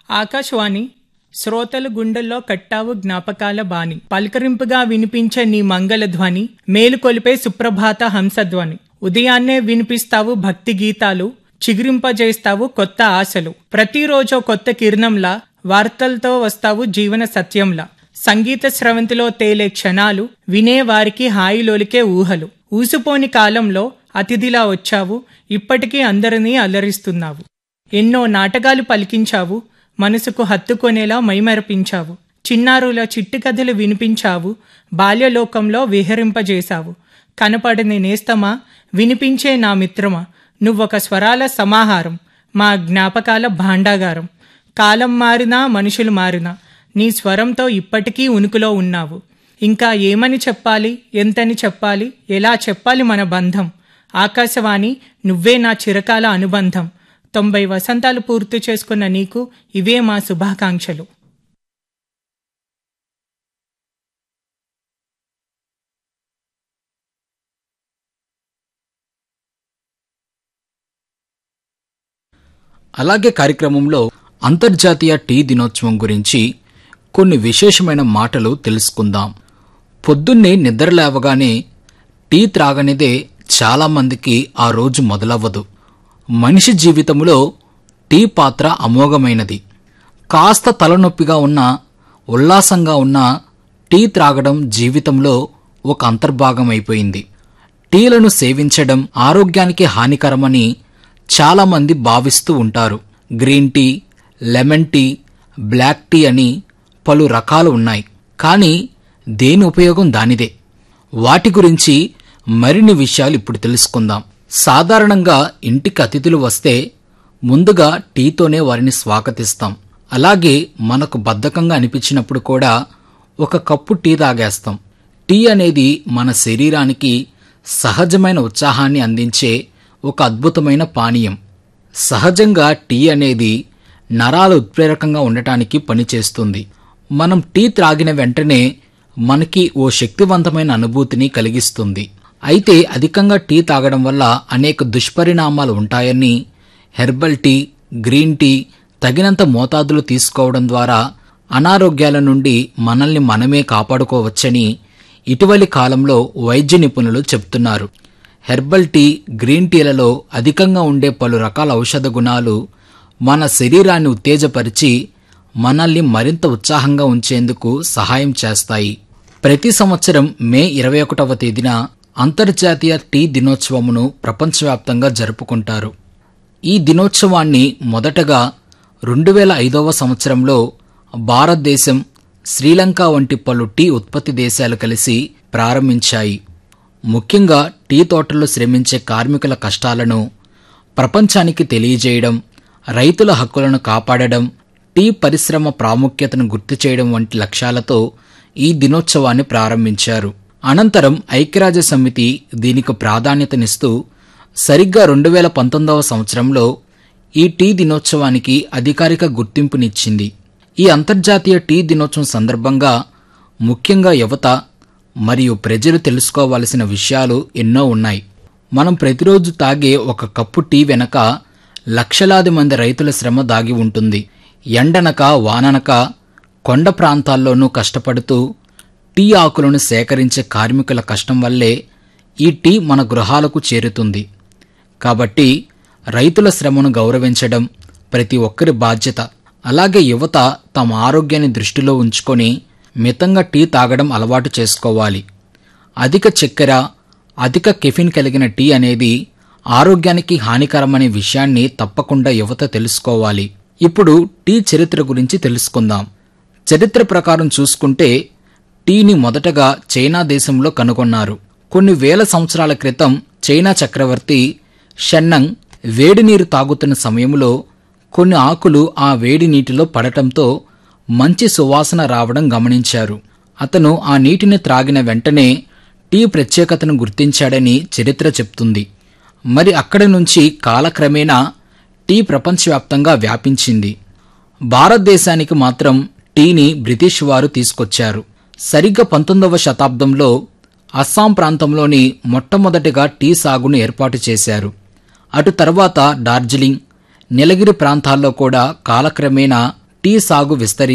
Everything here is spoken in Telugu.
ఆకాశవాణి శ్రోతలు గుండెల్లో కట్టావు జ్ఞాపకాల బాణి పలకరింపుగా వినిపించే నీ మంగళ ధ్వని మేలుకొలిపే సుప్రభాత హంసధ్వని ఉదయాన్నే వినిపిస్తావు భక్తి గీతాలు చిగురింపజేస్తావు కొత్త ఆశలు ప్రతిరోజు కొత్త కిరణంలా వార్తలతో వస్తావు జీవన సత్యంలా సంగీత స్రవంతిలో తేలే క్షణాలు వినే వారికి హాయిలోలికే ఊహలు ఊసుపోని కాలంలో అతిథిలా వచ్చావు ఇప్పటికీ అందరినీ అలరిస్తున్నావు ఎన్నో నాటకాలు పలికించావు మనసుకు హత్తుకొనేలా మైమరపించావు చిన్నారుల చిట్టి కథలు వినిపించావు బాల్యలోకంలో విహరింపజేశావు కనపడని నేస్తమా వినిపించే నా మిత్రమా నువ్వొక స్వరాల సమాహారం మా జ్ఞాపకాల భాండాగారం కాలం మారినా మనుషులు మారినా నీ స్వరంతో ఇప్పటికీ ఉనికిలో ఉన్నావు ఇంకా ఏమని చెప్పాలి ఎంతని చెప్పాలి ఎలా చెప్పాలి మన బంధం ఆకాశవాణి నువ్వే నా చిరకాల అనుబంధం తొంభై వసంతాలు పూర్తి చేసుకున్న నీకు ఇవే మా శుభాకాంక్షలు అలాగే కార్యక్రమంలో అంతర్జాతీయ టీ దినోత్సవం గురించి కొన్ని విశేషమైన మాటలు తెలుసుకుందాం పొద్దున్నే నిద్ర లేవగానే టీ త్రాగనిదే చాలామందికి ఆ రోజు మొదలవ్వదు మనిషి జీవితంలో టీ పాత్ర అమోఘమైనది కాస్త తలనొప్పిగా ఉన్నా ఉల్లాసంగా ఉన్నా టీ త్రాగడం జీవితంలో ఒక అంతర్భాగం అయిపోయింది టీలను సేవించడం ఆరోగ్యానికి హానికరమని చాలామంది భావిస్తూ ఉంటారు green tea lemon tea black tea అని పలు రకాలు ఉన్నాయి కానీ దేని ఉపయోగం దానిదే వాటి గురించి మరిన్ని విషయాలు ఇప్పుడు తెలుసుకుందాం సాధారణంగా ఇంటికి అతిథులు వస్తే ముందుగా టీతోనే వారిని స్వాగతిస్తాం అలాగే మనకు బద్ధకంగా అనిపించినప్పుడు కూడా ఒక కప్పు టీ తాగేస్తాం టీ అనేది మన శరీరానికి సహజమైన ఉత్సాహాన్ని అందించే ఒక అద్భుతమైన పానీయం సహజంగా టీ అనేది నరాల ఉత్ప్రేరకంగా ఉండటానికి పనిచేస్తుంది మనం టీ త్రాగిన వెంటనే మనకి ఓ శక్తివంతమైన అనుభూతిని కలిగిస్తుంది అయితే అధికంగా టీ తాగడం వల్ల అనేక దుష్పరిణామాలు ఉంటాయని హెర్బల్ టీ గ్రీన్ టీ తగినంత మోతాదులు తీసుకోవడం ద్వారా అనారోగ్యాల నుండి మనల్ని మనమే కాపాడుకోవచ్చని ఇటీవలి కాలంలో వైద్య నిపుణులు చెప్తున్నారు హెర్బల్ టీ గ్రీన్ టీలలో అధికంగా ఉండే పలు రకాల ఔషధ గుణాలు మన శరీరాన్ని ఉత్తేజపరిచి మనల్ని మరింత ఉత్సాహంగా ఉంచేందుకు సహాయం చేస్తాయి ప్రతి సంవత్సరం మే ఇరవై ఒకటవ తేదీన అంతర్జాతీయ టీ దినోత్సవమును ప్రపంచవ్యాప్తంగా జరుపుకుంటారు ఈ దినోత్సవాన్ని మొదటగా రెండు వేల ఐదవ సంవత్సరంలో భారతదేశం శ్రీలంక వంటి పలు టీ ఉత్పత్తి దేశాలు కలిసి ప్రారంభించాయి ముఖ్యంగా టీ తోటల్లో శ్రమించే కార్మికుల కష్టాలను ప్రపంచానికి తెలియజేయడం రైతుల హక్కులను కాపాడడం టీ పరిశ్రమ ప్రాముఖ్యతను గుర్తు చేయడం వంటి లక్ష్యాలతో ఈ దినోత్సవాన్ని ప్రారంభించారు అనంతరం ఐక్యరాజ్య సమితి దీనికి ప్రాధాన్యతనిస్తూ సరిగ్గా రెండు వేల పంతొమ్మిదవ సంవత్సరంలో ఈ టీ దినోత్సవానికి అధికారిక గుర్తింపునిచ్చింది ఈ అంతర్జాతీయ టీ దినోత్సవం సందర్భంగా ముఖ్యంగా యువత మరియు ప్రజలు తెలుసుకోవాల్సిన విషయాలు ఎన్నో ఉన్నాయి మనం ప్రతిరోజు తాగే ఒక కప్పు టీ వెనక లక్షలాది మంది రైతుల శ్రమ దాగి ఉంటుంది ఎండనక వాననక కొండ ప్రాంతాల్లోనూ కష్టపడుతూ టీ ఆకులను సేకరించే కార్మికుల కష్టం వల్లే ఈ టీ మన గృహాలకు చేరుతుంది కాబట్టి రైతుల శ్రమను గౌరవించడం ప్రతి ఒక్కరి బాధ్యత అలాగే యువత తమ ఆరోగ్యాన్ని దృష్టిలో ఉంచుకొని మితంగా టీ తాగడం అలవాటు చేసుకోవాలి అధిక చక్కెర అధిక కెఫిన్ కలిగిన టీ అనేది ఆరోగ్యానికి హానికరమనే విషయాన్ని తప్పకుండా యువత తెలుసుకోవాలి ఇప్పుడు టీ చరిత్ర గురించి తెలుసుకుందాం చరిత్ర ప్రకారం చూసుకుంటే టీని మొదటగా చైనా దేశంలో కనుగొన్నారు కొన్ని వేల సంవత్సరాల క్రితం చైనా చక్రవర్తి షెన్నంగ్ వేడి నీరు తాగుతున్న సమయంలో కొన్ని ఆకులు ఆ వేడి నీటిలో పడటంతో మంచి సువాసన రావడం గమనించారు అతను ఆ నీటిని త్రాగిన వెంటనే టీ ప్రత్యేకతను గుర్తించాడని చరిత్ర చెప్తుంది మరి అక్కడి నుంచి కాలక్రమేణా టీ ప్రపంచవ్యాప్తంగా వ్యాపించింది భారతదేశానికి మాత్రం టీని బ్రిటిష్ వారు తీసుకొచ్చారు సరిగ్గా పంతొమ్మిదవ శతాబ్దంలో అస్సాం ప్రాంతంలోని మొట్టమొదటిగా టీ సాగును ఏర్పాటు చేశారు అటు తర్వాత డార్జిలింగ్ నీలగిరి ప్రాంతాల్లో కూడా కాలక్రమేణా టీ సాగు విస్తరి